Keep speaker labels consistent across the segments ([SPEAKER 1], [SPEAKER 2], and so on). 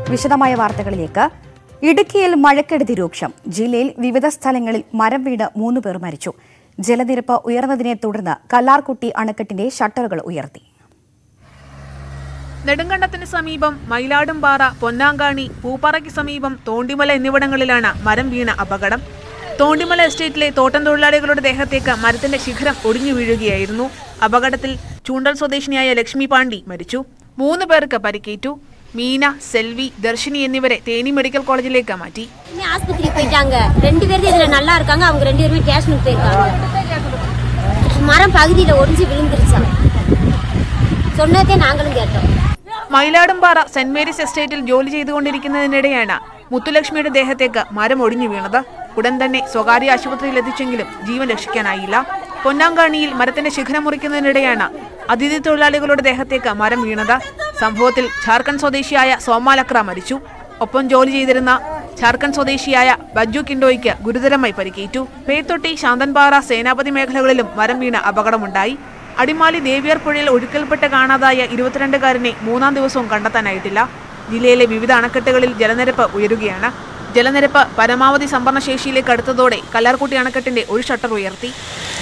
[SPEAKER 1] വിശദമായ വാർത്തകളിലേക്ക് ഇടുക്കിയിൽ മഴക്കെടുതി രൂക്ഷം ജില്ലയിൽ വിവിധ സ്ഥലങ്ങളിൽ മരം വീണ് മൂന്ന് പേർ മരിച്ചു ജലനിരപ്പ് ഉയർന്നതിനെ തുടർന്ന് കല്ലാർകുട്ടി അണക്കെട്ടിന്റെ ഷട്ടറുകൾ ഉയർത്തി
[SPEAKER 2] നെടുങ്കണ്ടത്തിന് സമീപം മയിലാടുംപാറ പൊന്നാങ്കാണി പൂപ്പാറയ്ക്ക് സമീപം തോണ്ടിമല എന്നിവിടങ്ങളിലാണ് മരം വീണ അപകടം തോണ്ടിമല എസ്റ്റേറ്റിലെ തോട്ടം തൊഴിലാളികളുടെ ദേഹത്തേക്ക് മരത്തിന്റെ ശിഖരം ഒടിഞ്ഞു വീഴുകയായിരുന്നു അപകടത്തിൽ ചൂണ്ടൽ സ്വദേശിനിയായ ലക്ഷ്മി പാണ്ഡി മരിച്ചു മൂന്ന് പേർക്ക് പരിക്കേറ്റു മീന സെൽവി ദർശിനി എന്നിവരെ തേനി മെഡിക്കൽ കോളേജിലേക്ക് മാറ്റി
[SPEAKER 3] இனிமே ஆஸ்பத்திரிக்கு போயிட்டாங்க ரெண்டு பேரும் இதுல நல்லா இருக்காங்க அவங்க ரெண்டு பேருமே ஸ்டேஷனுக்கு போயிருக்காங்க மரம் பகுதியில ஒடிஞ்சு விழுந்துருச்சாம் சொன்னதே நாங்களும் கேட்டோம்
[SPEAKER 2] മയിലാടുംപാറ സെന്റ് മേരീസ് എസ്റ്റേറ്റിൽ ജോലി ചെയ്തുകൊണ്ടിരിക്കുന്നതിനിടെയാണ് മുത്തുലക്ഷ്മിയുടെ ദേഹത്തേക്ക് മരം ഒടിഞ്ഞു വീണത് ഉടൻ തന്നെ സ്വകാര്യ ആശുപത്രിയിൽ എത്തിച്ചെങ്കിലും ജീവൻ രക്ഷിക്കാനായില്ല പൊന്നാങ്കാണിയിൽ മരത്തിന്റെ ശിഖരം മുറിക്കുന്നതിനിടെയാണ് അതിഥി തൊഴിലാളികളുടെ ദേഹത്തേക്ക് മരം വീണത് സംഭവത്തിൽ ഝാർഖണ്ഡ് സ്വദേശിയായ സോമാലക്ര മരിച്ചു ഒപ്പം ജോലി ചെയ്തിരുന്ന ഝാർഖണ്ഡ് സ്വദേശിയായ ബജ്ജു കിൻഡോയ്ക്ക് ഗുരുതരമായി പരിക്കേറ്റു പേത്തൊട്ടി ശാന്തൻപാറ സേനാപതി മേഖലകളിലും മരം വീണ അപകടമുണ്ടായി അടിമാലി ദേവിയർ പുഴയിൽ ഒഴുക്കൽപ്പെട്ട് കാണാതായ ഇരുപത്തിരണ്ടുകാരനെ മൂന്നാം ദിവസവും കണ്ടെത്താനായിട്ടില്ല ജില്ലയിലെ വിവിധ അണക്കെട്ടുകളിൽ ജലനിരപ്പ് ഉയരുകയാണ് ജലനിരപ്പ് പരമാവധി സംഭരണശേഷിയിലേക്ക് അടുത്തതോടെ കല്ലാർകുട്ടി അണക്കെട്ടിന്റെ ഒരു ഷട്ടർ ഉയർത്തി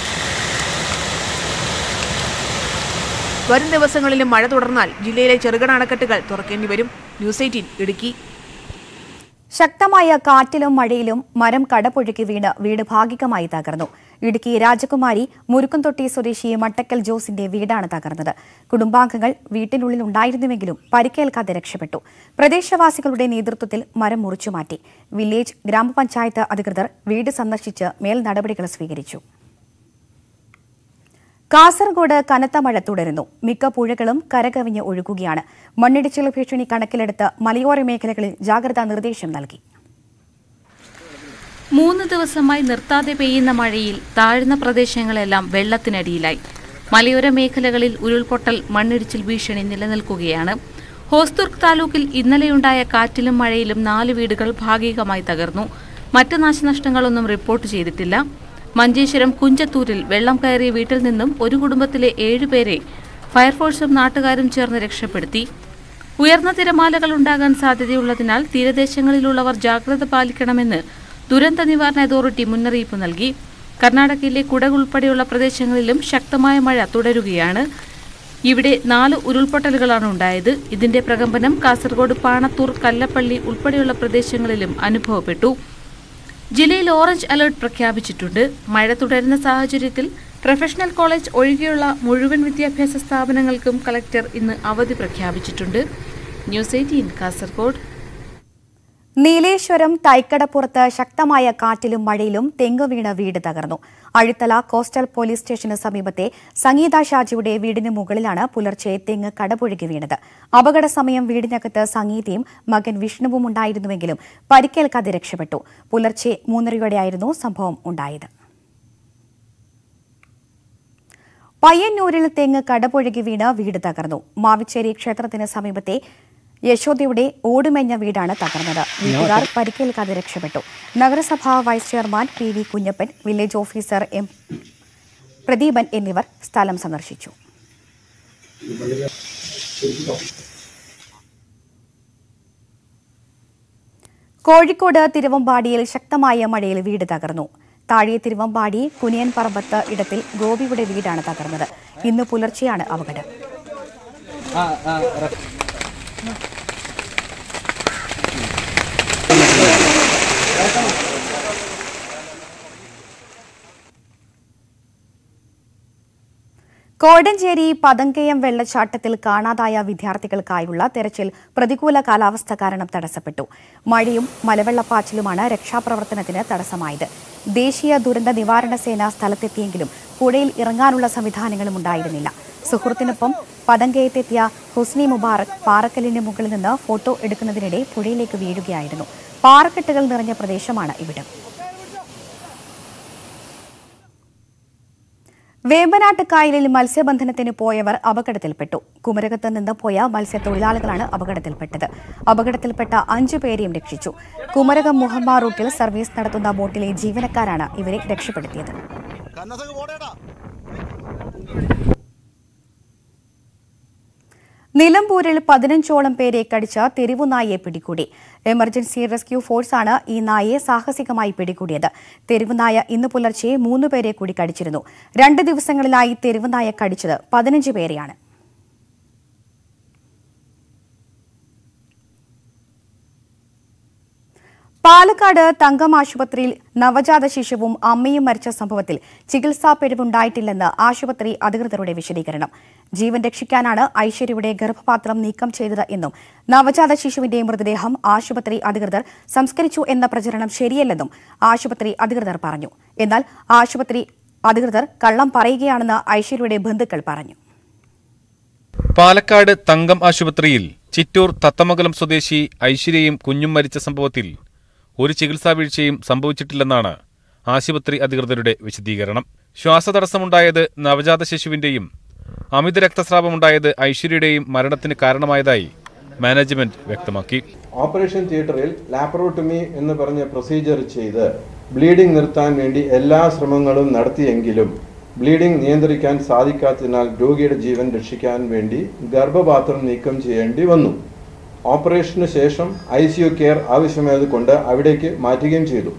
[SPEAKER 2] വരും ദിവസങ്ങളിലും മഴ തുടർന്നാൽ ജില്ലയിലെ ചെറുകിട അണക്കെട്ടുകൾ തുറക്കേണ്ടി വരും ന്യൂസ് എയ്റ്റീൻ ഇടുക്കി
[SPEAKER 1] ശക്തമായ കാറ്റിലും മഴയിലും മരം കടപുഴകി വീണ് വീട് ഭാഗികമായി തകർന്നു ഇടുക്കി രാജകുമാരി മുരുക്കുംതൊട്ടി സ്വദേശി മട്ടക്കൽ ജോസിന്റെ വീടാണ് തകർന്നത് കുടുംബാംഗങ്ങൾ വീട്ടിനുള്ളിൽ ഉണ്ടായിരുന്നുവെങ്കിലും പരിക്കേൽക്കാതെ രക്ഷപ്പെട്ടു പ്രദേശവാസികളുടെ നേതൃത്വത്തിൽ മരം മുറിച്ചുമാറ്റി വില്ലേജ് ഗ്രാമപഞ്ചായത്ത് അധികൃതർ വീട് സന്ദർശിച്ച് മേൽ നടപടികൾ സ്വീകരിച്ചു കാസർഗോഡ് കനത്ത മഴ തുടരുന്നു മിക്ക പുഴകളും കരകവിഞ്ഞ് ഒഴുകുകയാണ് മണ്ണിടിച്ചിൽ ഭീഷണി കണക്കിലെടുത്ത് മലയോര മേഖലകളിൽ ജാഗ്രതാ നിർദ്ദേശം നൽകി
[SPEAKER 4] മൂന്ന് ദിവസമായി നിർത്താതെ പെയ്യുന്ന മഴയിൽ താഴ്ന്ന പ്രദേശങ്ങളെല്ലാം വെള്ളത്തിനടിയിലായി മലയോര മേഖലകളിൽ ഉരുൾപൊട്ടൽ മണ്ണിടിച്ചിൽ ഭീഷണി നിലനിൽക്കുകയാണ് ഹോസ്ദുർഗ് താലൂക്കിൽ ഇന്നലെയുണ്ടായ കാറ്റിലും മഴയിലും നാല് വീടുകൾ ഭാഗികമായി തകർന്നു മറ്റ് നാശനഷ്ടങ്ങളൊന്നും റിപ്പോർട്ട് ചെയ്തിട്ടില്ല മഞ്ചേശ്വരം കുഞ്ചത്തൂരിൽ വെള്ളം കയറിയ വീട്ടിൽ നിന്നും ഒരു കുടുംബത്തിലെ ഏഴുപേരെ ഫയർഫോഴ്സും നാട്ടുകാരും ചേർന്ന് രക്ഷപ്പെടുത്തി ഉയർന്ന തിരമാലകൾ ഉണ്ടാകാൻ സാധ്യതയുള്ളതിനാൽ തീരദേശങ്ങളിലുള്ളവർ ജാഗ്രത പാലിക്കണമെന്ന് ദുരന്ത നിവാരണ അതോറിറ്റി മുന്നറിയിപ്പ് നൽകി കർണാടകയിലെ കുടക് ഉൾപ്പെടെയുള്ള പ്രദേശങ്ങളിലും ശക്തമായ മഴ തുടരുകയാണ് ഇവിടെ നാല് ഉരുൾപൊട്ടലുകളാണ് ഉണ്ടായത് ഇതിന്റെ പ്രകമ്പനം കാസർഗോഡ് പാണത്തൂർ കല്ലപ്പള്ളി ഉൾപ്പെടെയുള്ള പ്രദേശങ്ങളിലും അനുഭവപ്പെട്ടു ജില്ലയിൽ ഓറഞ്ച് അലർട്ട് പ്രഖ്യാപിച്ചിട്ടുണ്ട് മഴ തുടരുന്ന സാഹചര്യത്തിൽ പ്രൊഫഷണൽ കോളേജ് ഒഴികെയുള്ള മുഴുവൻ വിദ്യാഭ്യാസ സ്ഥാപനങ്ങൾക്കും കളക്ടർ ഇന്ന് അവധി പ്രഖ്യാപിച്ചിട്ടുണ്ട് ന്യൂസ് എയ്റ്റീൻ കാസർഗോഡ്
[SPEAKER 1] നീലേശ്വരം തൈക്കടപ്പുറത്ത് ശക്തമായ കാറ്റിലും മഴയിലും തെങ്ങ് വീണ വീട് തകർന്നു അഴിത്തല കോസ്റ്റൽ പോലീസ് സ്റ്റേഷന് സമീപത്തെ സംഗീത ഷാജിയുടെ വീടിന് മുകളിലാണ് പുലർച്ചെ തെങ്ങ് കടപുഴകി വീണത് അപകട സമയം വീടിനകത്ത് സംഗീതയും മകൻ വിഷ്ണുവും ഉണ്ടായിരുന്നുവെങ്കിലും പരിക്കേൽക്കാതെ രക്ഷപ്പെട്ടു പുലർച്ചെ മൂന്നരയോടെയായിരുന്നു സംഭവം ഉണ്ടായത് പയ്യന്നൂരിൽ തെങ്ങ് കടപുഴകി വീണ് വീട് തകർന്നു മാവിച്ചേരി ക്ഷേത്രത്തിന് സമീപത്തെ യശോദയുടെ ഓടുമെഞ്ഞ വീടാണ് തകർന്നത് വീട്ടുകാർ പരിക്കേൽക്കാതെ രക്ഷപ്പെട്ടു നഗരസഭാ vice chairman P V Kunhappan village officer M Pradeepan എന്നിവർ സ്ഥലം സന്ദർശിച്ചു കോഴിക്കോട് തിരുവമ്പാടിയിൽ ശക്തമായ മഴയിൽ വീട് തകർന്നു താഴെ തിരുവമ്പാടി കുനിയൻ പറമ്പത്ത് ഇടത്തിൽ ഗോപിയുടെ വീടാണ് തകർന്നത് ഇന്ന് പുലർച്ചെയാണ് അപകടം കോടഞ്ചേരി പതങ്കയം വെള്ളച്ചാട്ടത്തിൽ കാണാതായ വിദ്യാർത്ഥികൾക്കായുള്ള തെരച്ചിൽ പ്രതികൂല കാലാവസ്ഥ കാരണം തടസ്സപ്പെട്ടു മഴയും മലവെള്ളപ്പാച്ചിലുമാണ് രക്ഷാപ്രവർത്തനത്തിന് തടസ്സമായത് ദേശീയ ദുരന്ത നിവാരണ സേന സ്ഥലത്തെത്തിയെങ്കിലും പുഴയിൽ ഇറങ്ങാനുള്ള സംവിധാനങ്ങളും ഉണ്ടായിരുന്നില്ല സുഹൃത്തിനൊപ്പം പതങ്കയത്തെത്തിയ ഹുസ്നി മുബാറക് പാറക്കല്ലിന് മുകളിൽ നിന്ന് ഫോട്ടോ എടുക്കുന്നതിനിടെ പുഴയിലേക്ക് വീഴുകയായിരുന്നു പാറക്കെട്ടുകൾ നിറഞ്ഞ പ്രദേശമാണ് ഇവിടം വേമ്പനാട്ട് കായലിൽ മത്സ്യബന്ധനത്തിന് പോയവർ അപകടത്തിൽപ്പെട്ടു കുമരകത്ത് നിന്ന് പോയ മത്സ്യത്തൊഴിലാളികളാണ് അപകടത്തിൽപ്പെട്ടത് അപകടത്തിൽപ്പെട്ട അഞ്ചു പേരെയും രക്ഷിച്ചു കുമരകം മുഹമ്മ റൂട്ടിൽ സർവീസ് നടത്തുന്ന ബോട്ടിലെ ജീവനക്കാരാണ് ഇവരെ രക്ഷപ്പെടുത്തിയത് നിലമ്പൂരിൽ പതിനഞ്ചോളം പേരെ കടിച്ച തെരുവുനായെ പിടികൂടി എമർജൻസി റെസ്ക്യൂ ഫോഴ്സാണ് ഈ നായയെ സാഹസികമായി പിടികൂടിയത് തെരുവുനായ ഇന്ന് പുലർച്ചെ മൂന്ന് പേരെ കൂടി കടിച്ചിരുന്നു രണ്ട് ദിവസങ്ങളിലായി തെരുവുനായ കടിച്ചത് പതിനഞ്ച് പേരെയാണ് പാലക്കാട് തങ്കം ആശുപത്രിയിൽ നവജാത ശിശുവും അമ്മയും മരിച്ച സംഭവത്തിൽ ചികിത്സാ പിഴവുണ്ടായിട്ടില്ലെന്ന് ആശുപത്രി അധികൃതരുടെ വിശദീകരണം ജീവൻ രക്ഷിക്കാനാണ് ഐശ്വര്യയുടെ ഗർഭപാത്രം നീക്കം ചെയ്തത് എന്നും നവജാത ശിശുവിന്റെ മൃതദേഹം ആശുപത്രി അധികൃതർ സംസ്കരിച്ചു എന്ന പ്രചരണം ശരിയല്ലെന്നും ആശുപത്രി അധികൃതർ പറഞ്ഞു എന്നാൽ ആശുപത്രി അധികൃതർ കള്ളം പറയുകയാണെന്ന് ഐശ്വര്യയുടെ ബന്ധുക്കൾ പറഞ്ഞു
[SPEAKER 5] പാലക്കാട് തങ്കം ആശുപത്രിയിൽ ചിറ്റൂർ തത്തമംഗലം സ്വദേശി ഐശ്വര്യയും കുഞ്ഞും മരിച്ച സംഭവത്തിൽ ഒരു ചികിത്സാ വീഴ്ചയും സംഭവിച്ചിട്ടില്ലെന്നാണ് ആശുപത്രി അധികൃതരുടെ വിശദീകരണം ശ്വാസതടസ്സമുണ്ടായത് നവജാത ശിശുവിന്റെയും അമിത രക്തസ്രാവമുണ്ടായത് ഐശ്വര്യയുടെയും മരണത്തിന് കാരണമായതായി മാനേജ്മെന്റ് വ്യക്തമാക്കി
[SPEAKER 6] ഓപ്പറേഷൻ തിയേറ്ററിൽ ലാപ്പറോട്ടമി എന്ന് പറഞ്ഞ പ്രൊസീജിയർ ചെയ്ത് ബ്ലീഡിംഗ് നിർത്താൻ വേണ്ടി എല്ലാ ശ്രമങ്ങളും നടത്തിയെങ്കിലും ബ്ലീഡിംഗ് നിയന്ത്രിക്കാൻ സാധിക്കാത്തതിനാൽ രോഗിയുടെ ജീവൻ രക്ഷിക്കാൻ വേണ്ടി ഗർഭപാത്രം നീക്കം ചെയ്യേണ്ടി വന്നു ഓപ്പറേഷന് ശേഷം ഐ സി യു കെയർ ആവശ്യമായത് കൊണ്ട് അവിടേക്ക് മാറ്റുകയും ചെയ്തു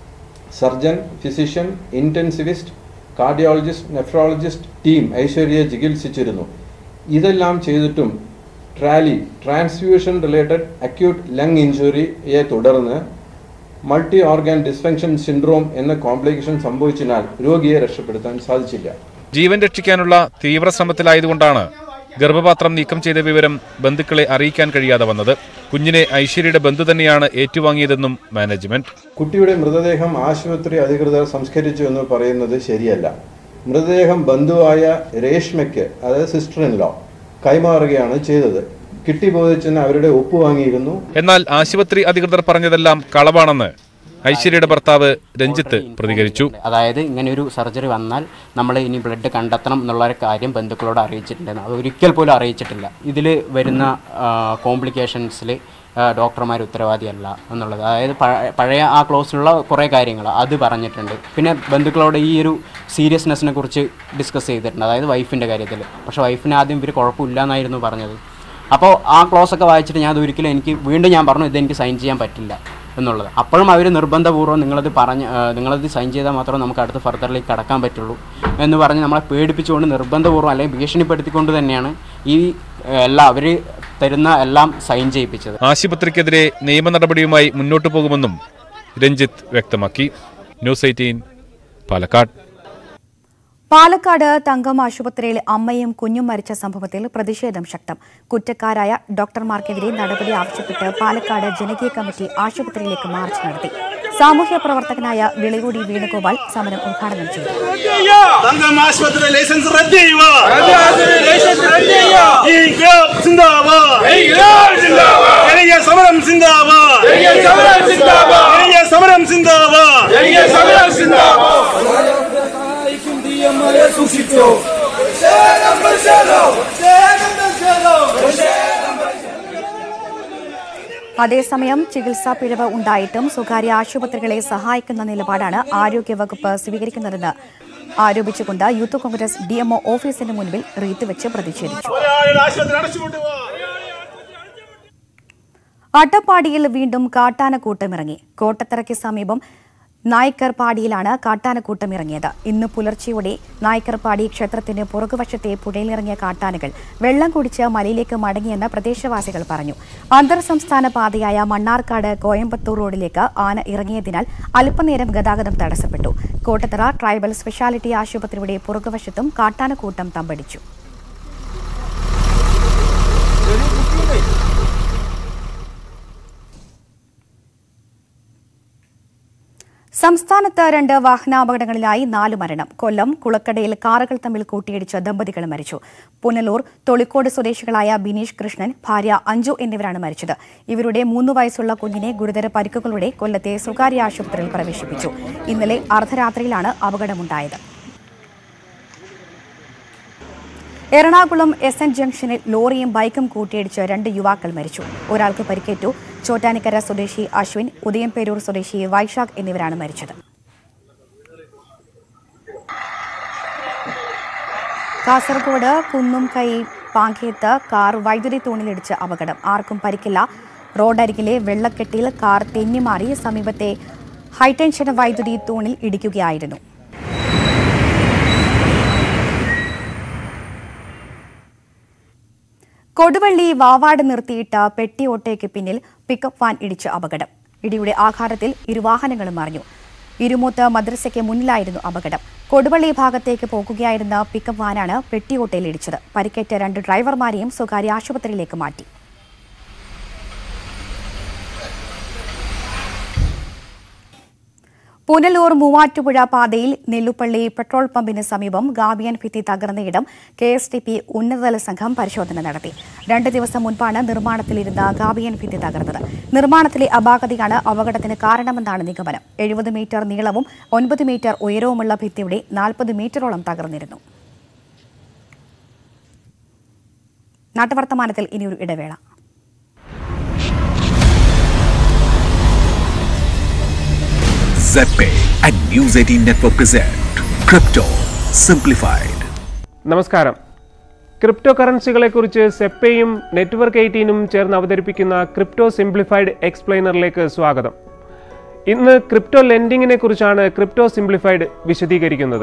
[SPEAKER 6] surgeon physician intensivist cardiologist nephrologist team ഐശ്വര്യയെ ചികിത്സിച്ചിരുന്നു ഇതെല്ലാം ചെയ്തിട്ടും TRALI transfusion related acute lung ഇഞ്ചുറിയെ തുടർന്ന് മൾട്ടി ഓർഗാൻ ഡിസ്ഫങ്ഷൻ സിൻഡ്രോം എന്ന കോംപ്ലിക്കേഷൻ സംഭവിച്ചതിനാൽ രോഗിയെ രക്ഷപ്പെടുത്താൻ സാധിച്ചില്ല
[SPEAKER 5] ജീവൻ രക്ഷിക്കാനുള്ള തീവ്ര ശ്രമത്തിലായതുകൊണ്ടാണ് ഗർഭപാത്രം നീക്കം ചെയ്ത വിവരം ബന്ധുക്കളെ അറിയിക്കാൻ കഴിയാതെ വന്നത് കുഞ്ഞിനെ ഐശ്വര്യയുടെ ബന്ധു തന്നെയാണ് ഏറ്റുവാങ്ങിയതെന്നും മാനേജ്മെന്റ്
[SPEAKER 6] കുട്ടിയുടെ മൃതദേഹം ആശുപത്രി അധികൃതർ സംസ്കരിച്ചു എന്ന് പറയുന്നത് ശരിയല്ല മൃതദേഹം ബന്ധുവായ രേഷ്മയ്ക്ക് അതായത് സിസ്റ്റർ ഇൻ ലോ കൈമാറുകയാണ് ചെയ്തത് കിട്ടിബോധിച്ചതിന് അവരുടെ ഒപ്പ് വാങ്ങിയിരുന്നു
[SPEAKER 5] എന്നാൽ ആശുപത്രി അധികൃതർ പറഞ്ഞതെല്ലാം കളവാണെന്ന് ഐശ്വര്യയുടെ ഭർത്താവ് രഞ്ജിത്ത് പ്രതികരിച്ചു
[SPEAKER 7] അതായത് ഇങ്ങനെ ഒരു സർജറി വന്നാൽ നമ്മൾ ഇനി ബ്ലഡ് കണ്ടെത്തണം എന്നുള്ള ഒരു കാര്യം ബന്ധുക്കളോട് അറിയിച്ചിട്ടുണ്ടെന്ന് അത് ഒരിക്കൽ പോലും അറിയിച്ചിട്ടില്ല ഇതിൽ വരുന്ന കോംപ്ലിക്കേഷൻസിൽ ഡോക്ടർമാർ ഉത്തരവാദിയല്ല എന്നുള്ളത് അതായത് പഴ- പഴയ ആ ക്ലോസിലുള്ള കുറേ കാര്യങ്ങൾ അത് പറഞ്ഞിട്ടുണ്ട് പിന്നെ ബന്ധുക്കളോട് ഈ ഒരു സീരിയസ്നെസ്സിനെ കുറിച്ച് ഡിസ്കസ് ചെയ്തിട്ടുണ്ട് അതായത് വൈഫിൻ്റെ കാര്യത്തിൽ പക്ഷേ വൈഫിന് ആദ്യം ഇവർ കുഴപ്പമില്ല എന്നായിരുന്നു പറഞ്ഞത് അപ്പോൾ ആ ക്ലോസ് ഒക്കെ വായിച്ചിട്ട് ഞാൻ അത് ഒരിക്കലും എനിക്ക് വീണ്ടും ഞാൻ പറഞ്ഞു ഇതെനിക്ക് സൈൻ ചെയ്യാൻ പറ്റില്ല എന്നുള്ളത് അപ്പോഴും അവർ നിർബന്ധപൂർവ്വം നിങ്ങളത് പറഞ്ഞ് ആ, നിങ്ങളത് സൈൻ ചെയ്താൽ മാത്രമേ നമുക്ക് അടുത്ത ഫർദറിലേക്ക് കടക്കാൻ പറ്റുള്ളൂ എന്ന് പറഞ്ഞ് നമ്മളെ പേടിപ്പിച്ചുകൊണ്ട് നിർബന്ധപൂർവ്വം അല്ലെങ്കിൽ ഭീഷണിപ്പെടുത്തിക്കൊണ്ട് തന്നെയാണ് ഈ ആ, എല്ലാ അവർ തരുന്ന എല്ലാം സൈൻ ചെയ്യിപ്പിച്ചത്
[SPEAKER 5] ആശുപത്രിക്കെതിരെ നിയമ നടപടിയുമായി മുന്നോട്ടു പോകുമെന്നും രഞ്ജിത്ത് വ്യക്തമാക്കി ന്യൂസ് എയ്റ്റീൻ പാലക്കാട്
[SPEAKER 1] പാലക്കാട് തങ്കം ആശുപത്രിയിൽ അമ്മയും കുഞ്ഞും മരിച്ച സംഭവത്തിൽ പ്രതിഷേധം ശക്തം കുറ്റക്കാരായ ഡോക്ടർമാർക്കെതിരെ നടപടി ആവശ്യപ്പെട്ട് പാലക്കാട് ജനകീയ കമ്മിറ്റി ആശുപത്രിയിലേക്ക് മാർച്ച് നടത്തി സാമൂഹ്യ പ്രവർത്തകനായ വിളയൂടി വേണുഗോപാൽ സമരം ഉദ്ഘാടനം ചെയ്തു
[SPEAKER 8] തങ്കം ആശുപത്രി ലൈസൻസ് റദ്ദ് ചെയ്യുക ഇൻക്ലാബ് സിന്ദാബാദ് ജനകീയ സമരം സിന്ദാബാദ് ജനകീയ സമരം സിന്ദാബാദ്
[SPEAKER 1] അതേസമയം ചികിത്സാ പിഴവ് ഉണ്ടായിട്ടും സ്വകാര്യ ആശുപത്രികളെ സഹായിക്കുന്ന നിലപാടാണ് ആരോഗ്യവകുപ്പ് സ്വീകരിക്കുന്നതെന്ന് ആരോപിച്ചുകൊണ്ട് യൂത്ത് കോൺഗ്രസ് ഡിഎംഒ ഓഫീസിന് മുൻപിൽ റീത്ത് വെച്ച് പ്രതിഷേധിച്ചു
[SPEAKER 8] ആശുപത്രി അടച്ചുകൊണ്ടുപോവാ
[SPEAKER 1] അട്ടപ്പാടിയിൽ വീണ്ടും കാട്ടാനക്കൂട്ടമിറങ്ങി കോട്ടത്തറയ്ക്ക് സമീപം നായ്ക്കർപാടിയിലാണ് കാട്ടാനക്കൂട്ടം ഇറങ്ങിയത് ഇന്ന് പുലർച്ചെയോടെ നായ്ക്കർപാടി ക്ഷേത്രത്തിന് പുറകുവശത്തെ പുഴയിലിറങ്ങിയ കാട്ടാനകൾ വെള്ളം കുടിച്ച് മലയിലേക്ക് മടങ്ങിയെന്ന് പ്രദേശവാസികൾ പറഞ്ഞു അന്തർ സംസ്ഥാന പാതയായ മണ്ണാർക്കാട് കോയമ്പത്തൂർ റോഡിലേക്ക് ആന ഇറങ്ങിയതിനാൽ അല്പനേരം ഗതാഗതം തടസ്സപ്പെട്ടു കോട്ടത്തറ ട്രൈബൽ സ്പെഷ്യാലിറ്റി ആശുപത്രിയുടെ പുറകുവശത്തും കാട്ടാനക്കൂട്ടം തമ്പടിച്ചു സംസ്ഥാനത്ത് രണ്ട് വാഹനാപകടങ്ങളിലായി നാല് മരണം കൊല്ലം കുളക്കടയിൽ കാറുകൾ തമ്മിൽ കൂട്ടിയിടിച്ച് ദമ്പതികൾ മരിച്ചു പുനലൂർ തൊളിക്കോട് സ്വദേശികളായ ബിനീഷ് കൃഷ്ണൻ ഭാര്യ അഞ്ജു എന്നിവരാണ് മരിച്ചത് ഇവരുടെ മൂന്ന് വയസ്സുള്ള കുഞ്ഞിനെ ഗുരുതര പരിക്കുകളോടെ കൊല്ലത്തെ സ്വകാര്യ ആശുപത്രിയിൽ പ്രവേശിപ്പിച്ചു ഇന്നലെ അർദ്ധരാത്രിയിലാണ് അപകടമുണ്ടായത് എറണാകുളം എസ് എൻ ജംഗ്ഷനിൽ ലോറിയും ബൈക്കും കൂട്ടിയിടിച്ച് രണ്ട് യുവാക്കൾ മരിച്ചു ഒരാൾക്ക് പരിക്കേറ്റു ചോറ്റാനിക്കര സ്വദേശി അശ്വിൻ ഉദയംപേരൂർ സ്വദേശി വൈശാഖ് എന്നിവരാണ് മരിച്ചത് കാസർഗോഡ് കുന്നുംകൈ പാങ്കേത്ത് കാർ വൈദ്യുതി തൂണിലിടിച്ച് അപകടം ആർക്കും പരിക്കില്ല റോഡരികിലെ വെള്ളക്കെട്ടിൽ കാർ തെന്നിമാറി സമീപത്തെ ഹൈടെൻഷൻ വൈദ്യുതി തൂണിൽ ഇടിക്കുകയായിരുന്നു കൊടുവള്ളി വാവാട് നിർത്തിയിട്ട പെട്ടി ഓട്ടോയ്ക്ക് പിന്നിൽ പിക്കപ്പ് വാൻ ഇടിച്ച് അപകടം ഇടിയുടെ ആഘാതത്തിൽ ഇരുവാഹനങ്ങളും മറിഞ്ഞു ഇരുമൂത്ത് മദ്രസയ്ക്ക് മുന്നിലായിരുന്നു അപകടം കൊടുവള്ളി ഭാഗത്തേക്ക് പോകുകയായിരുന്ന പിക്കപ്പ് വാനാണ് പെട്ടി ഓട്ടോയിൽ ഇടിച്ചത് പരിക്കേറ്റ രണ്ട് ഡ്രൈവർമാരെയും സ്വകാര്യ ആശുപത്രിയിലേക്ക് മാറ്റി പുനലൂർ മൂവാറ്റുപുഴ പാതയിൽ നെല്ലുപ്പള്ളി പെട്രോൾ പമ്പിന് സമീപം ഗാബിയൻ ഭിത്തി തകർന്നയിടം കെ എസ് ടി പി ഉന്നതതല സംഘം പരിശോധന നടത്തി രണ്ട് ദിവസം മുൻപാണ് നിർമ്മാണത്തിലിരുന്ന ഗാബിയൻ ഭിത്തി തകർന്നത് നിർമ്മാണത്തിലെ അപാകതയാണ് അപകടത്തിന് കാരണമെന്നാണ് നിഗമനം എഴുപത് മീറ്റർ നീളവും ഒൻപത് മീറ്റർ ഉയരവുമുള്ള ഭിത്തിയുടെ നാൽപ്പത് മീറ്ററോളം തകർന്നിരുന്നു നാട്ടുവർത്തമാനത്തിൽ ഇനിയൊരു ഇടവേള
[SPEAKER 9] ZPay and News 18 Network present Crypto Simplified.
[SPEAKER 10] നമസ്കാരം ക്രിപ്റ്റോ കറൻസികളെക്കുറിച്ച് സെപ്പയും നെറ്റ്വർക്ക് എയ്റ്റീനും ചേർന്ന് അവതരിപ്പിക്കുന്ന ക്രിപ്റ്റോ സിംപ്ലിഫൈഡ് എക്സ്പ്ലെയിനറിലേക്ക് സ്വാഗതം ഇന്ന് ക്രിപ്റ്റോ ലെൻഡിങ്ങിനെ കുറിച്ചാണ് ക്രിപ്റ്റോ സിംപ്ലിഫൈഡ് വിശദീകരിക്കുന്നത്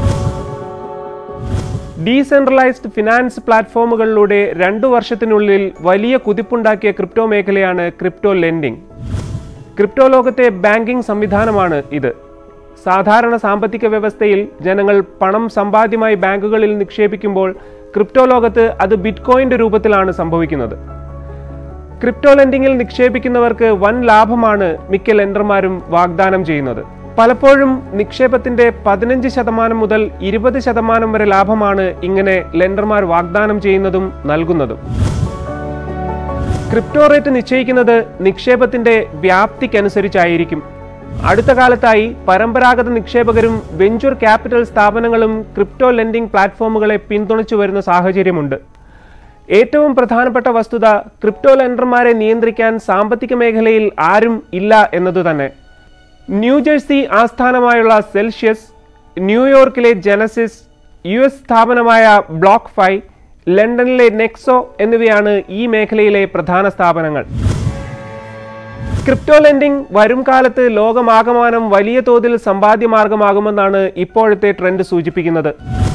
[SPEAKER 10] ഡീസെൻട്രലൈസ്ഡ് ഫിനാൻസ് പ്ലാറ്റ്ഫോമുകളിലൂടെ രണ്ടു വർഷത്തിനുള്ളിൽ വലിയ കുതിപ്പുണ്ടാക്കിയ ക്രിപ്റ്റോ മേഖലയാണ് ക്രിപ്റ്റോ ലെൻഡിംഗ് ക്രിപ്റ്റോ ലോകത്തെ ബാങ്കിംഗ് സംവിധാനമാണ് ഇത് സാധാരണ സാമ്പത്തിക വ്യവസ്ഥയിൽ ജനങ്ങൾ പണം സമ്പാദ്യമായി ബാങ്കുകളിൽ നിക്ഷേപിക്കുമ്പോൾ ക്രിപ്റ്റോ ലോകത്ത് അത് ബിറ്റ്കോയിന്റെ രൂപത്തിലാണ് സംഭവിക്കുന്നത് ക്രിപ്റ്റോ ലെൻഡിങ്ങിൽ നിക്ഷേപിക്കുന്നവർക്ക് വൻ ലാഭമാണ് മിക്ക ലെൻഡർമാരും വാഗ്ദാനം ചെയ്യുന്നത് പലപ്പോഴും നിക്ഷേപത്തിന്റെ പതിനഞ്ച് ശതമാനം മുതൽ ഇരുപത് ശതമാനം വരെ ലാഭമാണ് ഇങ്ങനെ ലെൻഡർമാർ വാഗ്ദാനം ചെയ്യുന്നതും നൽകുന്നതും ക്രിപ്റ്റോ റേറ്റ് നിശ്ചയിക്കുന്നത് നിക്ഷേപത്തിന്റെ വ്യാപ്തിക്കനുസരിച്ചായിരിക്കും അടുത്ത കാലത്തായി പരമ്പരാഗത നിക്ഷേപകരും വെഞ്ചർ ക്യാപിറ്റൽ സ്ഥാപനങ്ങളും ക്രിപ്റ്റോ ലെൻഡിംഗ് പ്ലാറ്റ്ഫോമുകളെ പിന്തുണച്ചു വരുന്ന സാഹചര്യമുണ്ട് ഏറ്റവും പ്രധാനപ്പെട്ട വസ്തുത ക്രിപ്റ്റോ ലെൻഡർമാരെ നിയന്ത്രിക്കാൻ സാമ്പത്തിക മേഖലയിൽ ആരും ഇല്ല എന്നതു തന്നെ ന്യൂജേഴ്സി ആസ്ഥാനമായുള്ള സെൽഷ്യസ് ന്യൂയോർക്കിലെ ജനസിസ് യു എസ് സ്ഥാപനമായ ബ്ലോക്ക് ഫൈ ലണ്ടനിലെ നെക്സോ എന്നിവയാണ് ഈ മേഖലയിലെ പ്രധാന സ്ഥാപനങ്ങൾ ക്രിപ്റ്റോ ലെൻഡിംഗ് വരും കാലത്ത് ലോകമാകമാനം വലിയ തോതിൽ സമ്പാദ്യമാർഗമാകുമെന്നാണ് ഇപ്പോഴത്തെ ട്രെൻഡ് സൂചിപ്പിക്കുന്നത്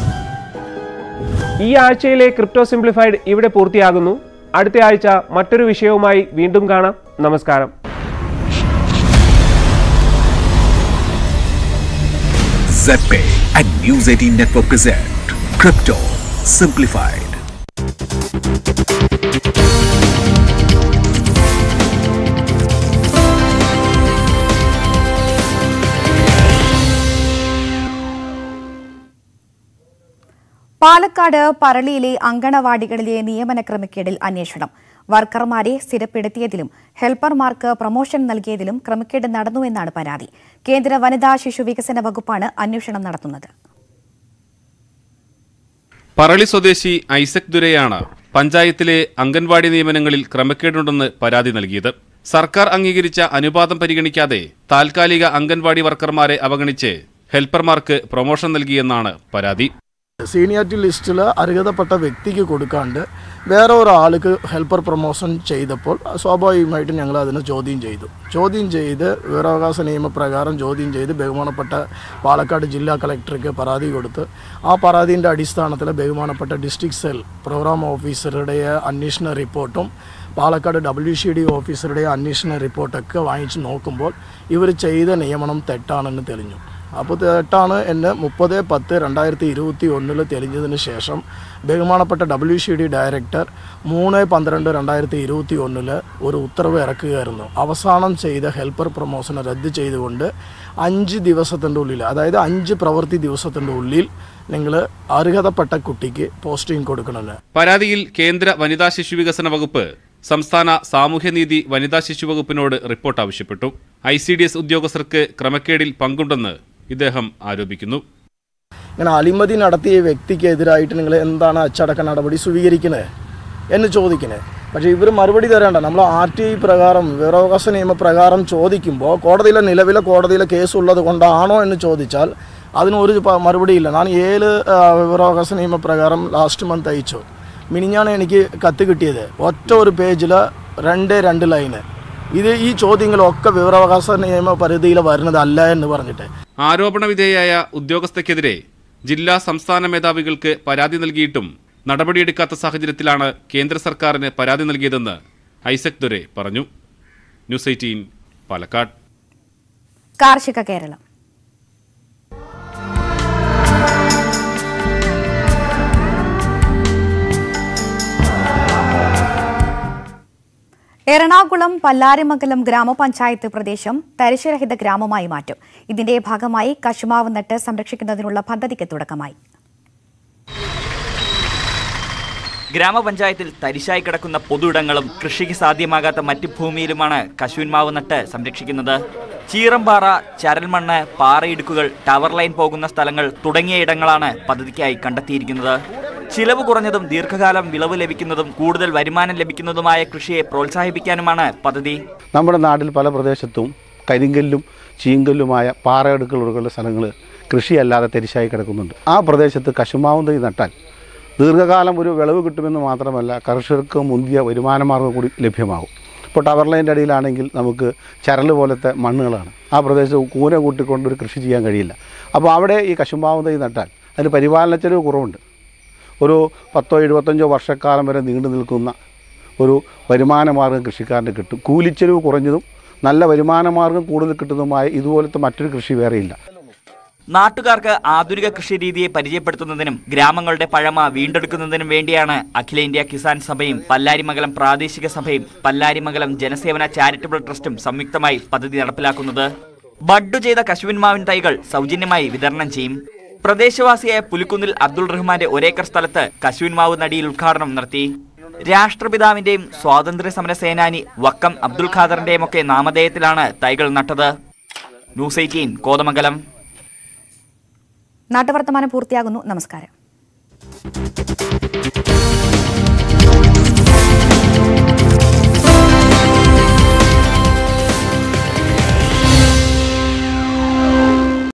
[SPEAKER 10] ഈ ആഴ്ചയിലെ ക്രിപ്റ്റോ സിംപ്ലിഫൈഡ് ഇവിടെ പൂർത്തിയാകുന്നു അടുത്ത ആഴ്ച മറ്റൊരു വിഷയവുമായി വീണ്ടും കാണാം നമസ്കാരം
[SPEAKER 9] ZPay and News 18 Network present Crypto Simplified.
[SPEAKER 1] Palakkad പറളിയിലെ അങ്കണവാടികളിലെ നിയമന ക്രമക്കേടിൽ അന്വേഷണം വർക്കർമാരെ സ്ഥിരപ്പെടുത്തിയതിലും ഹെൽപ്പർമാർക്ക് പ്രൊമോഷൻ നൽകിയതിലും ക്രമക്കേട് നടന്നുവെന്നാണ് പരാതി കേന്ദ്ര വനിതാ ശിശു വികസന വകുപ്പാണ് അന്വേഷണം നടത്തുന്നത്
[SPEAKER 5] പറളി സ്വദേശി ഐസക് ദുരയാണ് പഞ്ചായത്തിലെ അംഗൻവാടി നിയമനങ്ങളിൽ ക്രമക്കേടുണ്ടെന്ന് പരാതി നൽകിയത് സർക്കാർ അംഗീകരിച്ച അനുപാതം പരിഗണിക്കാതെ താൽക്കാലിക അംഗൻവാടി വർക്കർമാരെ അവഗണിച്ച് ഹെൽപ്പർമാർക്ക് പ്രൊമോഷൻ നൽകിയെന്നാണ് പരാതി
[SPEAKER 11] സീനിയോറിറ്റി ലിസ്റ്റിൽ അർഹതപ്പെട്ട വ്യക്തിക്ക് കൊടുക്കാണ്ട് വേറെ ഒരാൾക്ക് ഹെൽപ്പർ പ്രൊമോഷൻ ചെയ്തപ്പോൾ സ്വാഭാവികമായിട്ടും ഞങ്ങൾ അതിനെ ചോദ്യം ചെയ്തു ചോദ്യം ചെയ്ത് വിവരാവകാശ നിയമപ്രകാരം ചോദ്യം ചെയ്ത് ബഹുമാനപ്പെട്ട പാലക്കാട് ജില്ലാ കളക്ടർക്ക് പരാതി കൊടുത്ത് ആ പരാതിൻ്റെ അടിസ്ഥാനത്തിൽ ബഹുമാനപ്പെട്ട ഡിസ്ട്രിക്ട് സെൽ പ്രോഗ്രാം ഓഫീസറുടെ അന്വേഷണ റിപ്പോർട്ടും പാലക്കാട് ഡബ്ല്യു സി ഡി ഓഫീസറുടെ അന്വേഷണ റിപ്പോർട്ടൊക്കെ വാങ്ങിച്ച് നോക്കുമ്പോൾ ഇവർ ചെയ്ത നിയമനം തെറ്റാണെന്ന് തെളിഞ്ഞു അപ്പോൾ തെറ്റാണ് എന്ന് മുപ്പത് പത്ത് രണ്ടായിരത്തി ഇരുപത്തി ഒന്നിൽ തെളിഞ്ഞതിന് ശേഷം ബഹുമാനപ്പെട്ട ഡബ്ല്യു സി ഡി ഡയറക്ടർ മൂന്ന് പന്ത്രണ്ട് രണ്ടായിരത്തി ഇരുപത്തി ഒന്നിൽ ഒരു ഉത്തരവ് ഇറക്കുകയായിരുന്നു അവസാനം ചെയ്ത ഹെൽപ്പർ പ്രൊമോഷനെ റദ്ദ് ചെയ്തുകൊണ്ട് അഞ്ച് ദിവസത്തിൻ്റെ ഉള്ളിൽ അതായത് അഞ്ച് പ്രവൃത്തി ദിവസത്തിൻ്റെ ഉള്ളിൽ നിങ്ങൾ അർഹതപ്പെട്ട കുട്ടിക്ക് പോസ്റ്റിംഗ് കൊടുക്കണമെന്ന്
[SPEAKER 5] പരാതിയിൽ കേന്ദ്ര വനിതാ ശിശു വികസന വകുപ്പ് സംസ്ഥാന സാമൂഹ്യനീതി വനിതാ ശിശു വകുപ്പിനോട് റിപ്പോർട്ട് ആവശ്യപ്പെട്ടു ഐ സി ഡി എസ് ഉദ്യോഗസ്ഥർക്ക് ക്രമക്കേടിൽ പങ്കുണ്ടെന്ന് ഇദ്ദേഹം ആരോപിക്കുന്നു
[SPEAKER 11] ഇങ്ങനെ അഴിമതി നടത്തിയ വ്യക്തിക്കെതിരായിട്ട് നിങ്ങൾ എന്താണ് അച്ചടക്ക നടപടി സ്വീകരിക്കുന്നത് എന്ന് ചോദിക്കുന്നത് പക്ഷേ ഇവർ മറുപടി തരേണ്ട നമ്മൾ ആർ ടി ഐ പ്രകാരം വിവരാവകാശ നിയമപ്രകാരം ചോദിക്കുമ്പോൾ കോടതിയിലെ നിലവിലെ കോടതിയിലെ കേസ് ഉള്ളത് കൊണ്ടാണോ എന്ന് ചോദിച്ചാൽ അതിന് ഒരു പ- മറുപടിയില്ല ഞാൻ ഏഴ് ആ, വിവരാവകാശ നിയമപ്രകാരം ലാസ്റ്റ് മന്ത് അയച്ചു മിനിഞ്ഞാണ് എനിക്ക് കത്ത് കിട്ടിയത് ഒറ്റ ഒരു പേജിൽ രണ്ട് രണ്ട് ലൈന് ഇത് ഈ ചോദ്യങ്ങളൊക്കെ വിവരാവകാശ നിയമ പരിധിയിൽ വരുന്നതല്ല എന്ന് പറഞ്ഞിട്ട്
[SPEAKER 5] ആരോപണ വിധേയയായ ഉദ്യോഗസ്ഥയ്ക്കെതിരെ ജില്ലാ സംസ്ഥാന മേധാവികൾക്ക് പരാതി നൽകിയിട്ടും നടപടിയെടുക്കാത്ത സാഹചര്യത്തിലാണ് കേന്ദ്ര സർക്കാരിന് പരാതി നൽകിയതെന്ന് ഐസക് ദുരെ പറഞ്ഞു ന്യൂസ് എയ്റ്റീൻ പാലക്കാട്
[SPEAKER 1] കാർഷിക കേരളം എറണാകുളം പല്ലാരിമംഗലം ഗ്രാമപഞ്ചായത്ത് പ്രദേശം തരിശുരഹിത ഗ്രാമമായി മാറ്റും ഇതിന്റെ ഭാഗമായി കശുമാവ് നട്ട് സംരക്ഷിക്കുന്നതിനുള്ള പദ്ധതിക്ക് തുടക്കമായി
[SPEAKER 12] ഗ്രാമപഞ്ചായത്തിൽ തരിശായി കിടക്കുന്ന പൊതുയിടങ്ങളും കൃഷിക്ക് സാധ്യമാകാത്ത മറ്റ് ഭൂമിയിലുമാണ് കശുവിൻമാവ് നട്ട് സംരക്ഷിക്കുന്നത് ചീറംപാറ ചരൽമണ്ണ് പാറയിടുക്കുകൾ ടവർ ലൈൻ പോകുന്ന സ്ഥലങ്ങൾ തുടങ്ങിയ ഇടങ്ങളാണ് പദ്ധതിക്കായി കണ്ടെത്തിയിരിക്കുന്നത് ചിലവ് കുറഞ്ഞതും ദീർഘകാലം വിളവ് ലഭിക്കുന്നതും കൂടുതൽ വരുമാനം ലഭിക്കുന്നതുമായ കൃഷിയെ പ്രോത്സാഹിപ്പിക്കാനുമാണ് പദ്ധതി
[SPEAKER 13] നമ്മുടെ നാട്ടിൽ പല പ്രദേശത്തും കരിങ്കല്ലും ചീങ്കല്ലുമായ പാറയെടുക്കലുള്ള സ്ഥലങ്ങൾ കൃഷിയല്ലാതെ തരിശായി കിടക്കുന്നുണ്ട് ആ പ്രദേശത്ത് കശുമാവും തൈ നട്ടാൽ ദീർഘകാലം ഒരു വിളവ് കിട്ടുമെന്ന് മാത്രമല്ല കർഷകർക്ക് മുന്തിയ വരുമാനമാർഗ്ഗം കൂടി ലഭ്യമാകും ഇപ്പോൾ ടവർ ലൈൻ്റെ അടിയിലാണെങ്കിൽ നമുക്ക് ചരൽ പോലത്തെ മണ്ണുകളാണ് ആ പ്രദേശത്ത് കൂന കൂട്ടിക്കൊണ്ട് ഒരു കൃഷി ചെയ്യാൻ കഴിയില്ല അപ്പോൾ അവിടെ ഈ കശുമാവും തൈ നട്ടാൽ അതിന് പരിപാലന ചെലവ് കുറവുണ്ട് ഒരു പത്തോ എഴുപത്തഞ്ചോ വർഷക്കാലം വരെ നീണ്ടു നിൽക്കുന്ന ഒരു വരുമാനമാർഗ്ഗം കൃഷിക്കാരന് കിട്ടും കൂലിച്ചെലവ് കുറഞ്ഞതും നല്ല വരുമാനമാർഗ്ഗം കൂടുതൽ കിട്ടുന്നതുമായ ഇതുപോലത്തെ മറ്റൊരു കൃഷി വേറെയില്ല
[SPEAKER 12] നാട്ടുകാർക്ക് ആധുനിക കൃഷി രീതിയെ പരിചയപ്പെടുത്തുന്നതിനും ഗ്രാമങ്ങളുടെ പഴമ വീണ്ടെടുക്കുന്നതിനും വേണ്ടിയാണ് അഖിലേന്ത്യാ കിസാൻ സഭയും പല്ലാരിമംഗലം പ്രാദേശിക സഭയും പല്ലാരിമംഗലം ജനസേവന ചാരിറ്റബിൾ ട്രസ്റ്റും സംയുക്തമായി പദ്ധതി നടപ്പിലാക്കുന്നത് ബഡ്ഡു ചെയ്ത കശുവിൻമാവിൻ തൈകൾ സൗജന്യമായി വിതരണം ചെയ്യും പ്രദേശവാസിയായ പുലിക്കുന്നിൽ അബ്ദുൾ റഹ്മാന്റെ ഒരേക്കർ സ്ഥലത്ത് കശുവിൻമാവ് നടിയിൽ ഉദ്ഘാടനം നടത്തി രാഷ്ട്രപിതാവിന്റെയും സ്വാതന്ത്ര്യ സമര സേനാനി വക്കം അബ്ദുൽ ഖാദറിന്റെയും ഒക്കെ നാമധേയത്തിലാണ് തൈകൾ നട്ടത് ന്യൂസ് എയ്റ്റീൻ കോതമംഗലം
[SPEAKER 1] നാട്ടുവർത്തമാനം പൂർത്തിയാകുന്നു നമസ്കാരം